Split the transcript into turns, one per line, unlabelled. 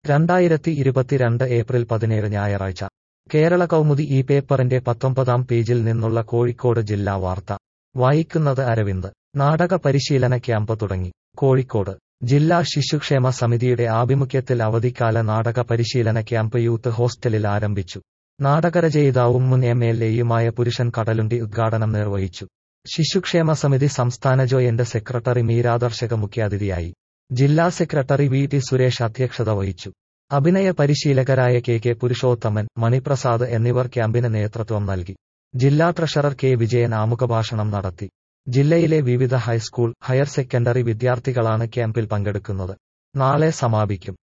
രണ്ടായിരത്തി ഇരുപത്തിരണ്ട് ഏപ്രിൽ പതിനേഴ് ഞായറാഴ്ച കേരള കൗമുദി ഈ പേപ്പറിന്റെ പത്തൊമ്പതാം പേജിൽ നിന്നുള്ള കോഴിക്കോട് ജില്ലാ വാർത്ത വായിക്കുന്നത് അരവിന്ദ് നാടക പരിശീലന ക്യാമ്പ് തുടങ്ങി കോഴിക്കോട് ജില്ലാ ശിശുക്ഷേമ സമിതിയുടെ ആഭിമുഖ്യത്തിൽ അവധിക്കാല നാടക പരിശീലന ക്യാമ്പ് യൂത്ത് ഹോസ്റ്റലിൽ ആരംഭിച്ചു നാടകരചയിതാവും മുൻ എം എൽ എയുമായ പുരുഷൻ കടലുണ്ടി ഉദ്ഘാടനം നിർവഹിച്ചു ശിശുക്ഷേമ സമിതി സംസ്ഥാന ജോയിന്റ് സെക്രട്ടറി മീരാദർശക മുഖ്യാതിഥിയായി ജില്ലാ സെക്രട്ടറി വി ടി സുരേഷ് അധ്യക്ഷത വഹിച്ചു അഭിനയ പരിശീലകരായ കെ കെ പുരുഷോത്തമൻ മണിപ്രസാദ് എന്നിവർ ക്യാമ്പിന് നേതൃത്വം നൽകി ജില്ലാ ട്രഷറർ കെ വിജയൻ ആമുഖഭാഷണം നടത്തി ജില്ലയിലെ വിവിധ ഹൈസ്കൂൾ ഹയർ സെക്കൻഡറി വിദ്യാർത്ഥികളാണ് ക്യാമ്പിൽ പങ്കെടുക്കുന്നത് നാളെ സമാപിക്കും